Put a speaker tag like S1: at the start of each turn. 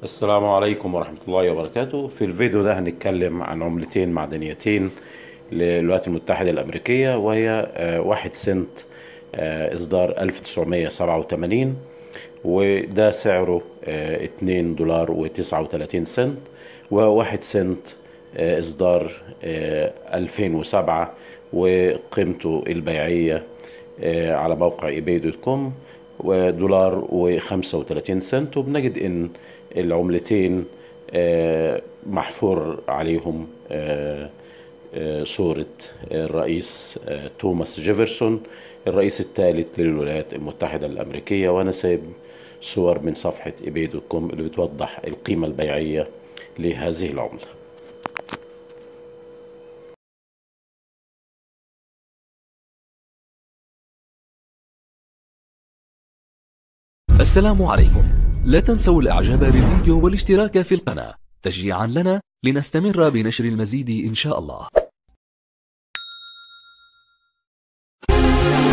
S1: السلام عليكم ورحمة الله وبركاته في الفيديو ده هنتكلم عن عملتين معدنيتين للولايات المتحدة الأمريكية وهي آه، واحد سنت آه، إصدار 1987 وده سعره آه، 2 دولار و39 سنت وواحد سنت آه، إصدار آه، 2007 وقيمته البيعية آه، على موقع ايباي دوت كوم ودولار و35 سنت وبنجد ان العملتين آه، محفور عليهم آه، آه، صورة الرئيس آه، توماس جيفرسون الرئيس الثالث للولايات المتحدة الأمريكية وأنا سايب صور من صفحة ايباي دوت كوم اللي بتوضح القيمة البيعية لهذه العملة
S2: السلام عليكم لا تنسوا الاعجاب بالفيديو والاشتراك في القناة تشجيعا لنا لنستمر بنشر المزيد ان شاء الله